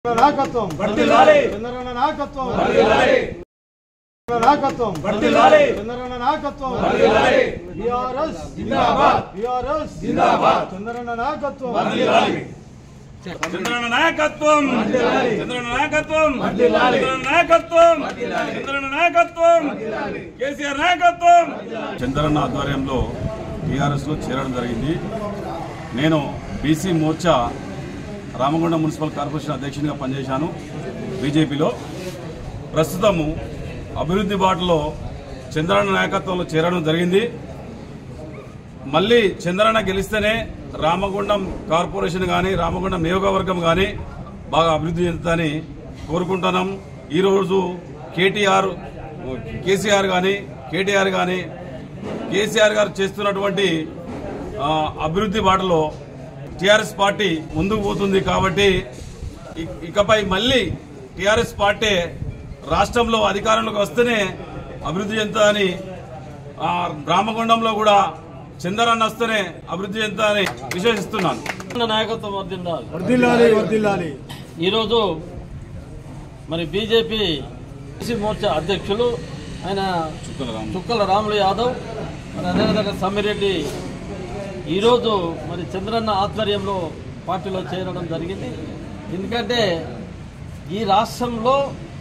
నాయకత్వం వర్ధిల్లాలి. చంద్రన్న నాయకత్వం వర్ధిల్లాలి. నాయకత్వం వర్ధిల్లాలి. చంద్రన్న నాయకత్వం వర్ధిల్లాలి. బీఆర్ఎస్ జిందాబాద్. బీఆర్ఎస్ జిందాబాద్. చంద్రన్న నాయకత్వం వర్ధిల్లాలి. చంద్రన్న నాయకత్వం వర్ధిల్లాలి. చంద్రన్న నాయకత్వం వర్ధిల్లాలి. చంద్రన్న నాయకత్వం వర్ధిల్లాలి. చంద్రన్న నాయకత్వం కేసీఆర్ నాయకత్వం చంద్రన్న ఆధ్వర్యంలో టీఆర్ఎస్ లో చేరడం జరిగింది నేను BC Morcha Ramagundam municipal corporation అధ్యక్షునిగా పనిచేశాను బీజేపీలో ప్రస్తుతము అభివృద్ధి బాటలో చంద్రన్న నాయకత్వంలో చేరడం జరిగింది మళ్ళీ చంద్రన్న గెలిస్తేనే రామగుండం కార్పొరేషన్ కానీ రామగుండం నియోజకవర్గం కానీ బాగా అభివృద్ధి చెందుతుందని కోరుకుంటున్నాం ఈరోజు కేటీఆర్ కేసీఆర్ కానీ కేటీఆర్ కానీ కేసీఆర్ గారు చేస్తున్నటువంటి ఆ, అభివృద్ధి బాటలో టీఆర్ఎస్ పార్టీ ముందుకు పోతుంది కాబట్టి ఇ- ఇకపై మళ్ళీ టీఆర్ఎస్ పార్టీ రాష్ట్రంలో అధికారంలోకి వస్తేనే అభివృద్ధి చెందుతుందని ఆ, రామగుండంలో కూడా చందరన్న వస్తేనే అభివృద్ధి చెందుతుందని విశ్వసిస్తున్నాను ఉన్న నాయకత్వం వర్దిండాలి వర్దిల్లాలి వర్దిల్లాలి ఈరోజు మరి బీజేపీ బీసీ మోర్చా అధ్యక్షులు ఆయన చుక్కల రాములు యాదవ్ మరి అదేవిధంగా సమ్మిరెడ్డి ఈరోజు మరి చంద్రన్న ఆధ్వర్యంలో పార్టీలో చేరడం జరిగింది ఎందుకంటే ఈ రాష్ట్రంలో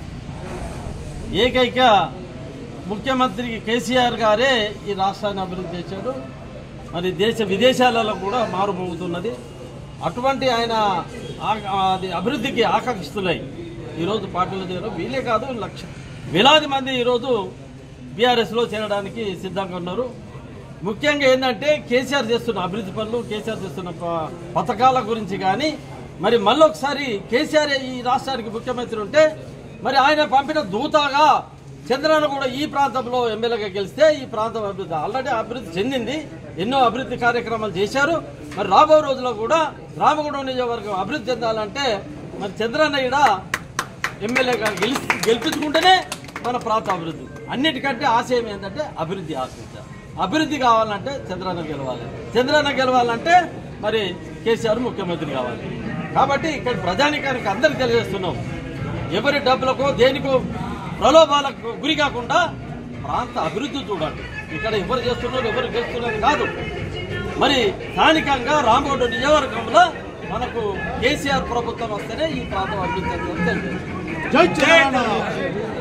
ఏకైక ముఖ్యమంత్రి కేసీఆర్ గారే ఈ రాష్ట్రాన్ని అభివృద్ధి చేశాడు మరి దేశ విదేశాలలో కూడా మారుమోగుతున్నది అటువంటి ఆయన ఆ- అది అభివృద్ధికి ఆకాంక్షితులై ఈరోజు పార్టీలో చేరడం వీలే కాదు లక్ష వేలాది మంది ఈరోజు బీఆర్ఎస్లో చేరడానికి సిద్ధంగా ఉన్నారు ముఖ్యంగా ఏంటంటే కేసీఆర్ చేస్తున్న అభివృద్ధి పనులు కేసీఆర్ చేస్తున్న ప- పథకాల గురించి కానీ మరి మళ్ళొకసారి కేసీఆర్ ఈ రాష్ట్రానికి ముఖ్యమంత్రి ఉంటే మరి ఆయన పంపిన దూతగా చంద్రన్న కూడా ఈ ప్రాంతంలో ఎమ్మెల్యేగా గెలిస్తే ఈ ప్రాంతం అభివృద్ధి ఆల్రెడీ అభివృద్ధి చెందింది ఎన్నో అభివృద్ధి కార్యక్రమాలు చేశారు మరి రాబో రోజుల్లో కూడా రామగుండం నియోజకవర్గం అభివృద్ధి చెందాలంటే మరి చంద్రన్న ఈడ ఎమ్మెల్యేగా గెలిచి గెలిపించుకుంటేనే మన ప్రాంత అభివృద్ధి అన్నిటికంటే ఆశయం ఏంటంటే అభివృద్ధి ఆశించాలి అభివృద్ధి కావాలంటే చంద్రన్న గెలవాలి చంద్రన్న గెలవాలంటే మరి కేసీఆర్ ముఖ్యమంత్రి కావాలి కాబట్టి ఇక్కడ ప్రజానికానికి అందరికి తెలియజేస్తున్నాం ఎవరి డబ్బులకో దేనికో ప్రలోభాలకు గురి కాకుండా ప్రాంత అభివృద్ధి చూడండి ఇక్కడ ఎవరు చేస్తున్నారు ఎవరు చేస్తున్నారు కాదు మరి స్థానికంగా రామగౌడ నియోజకవర్గంలో మనకు కేసీఆర్ ప్రభుత్వం వస్తేనే ఈ ప్రాంతం అభివృద్ధి చెందుతుందని తెలియజేస్తున్నాం. జై చంద్రన్న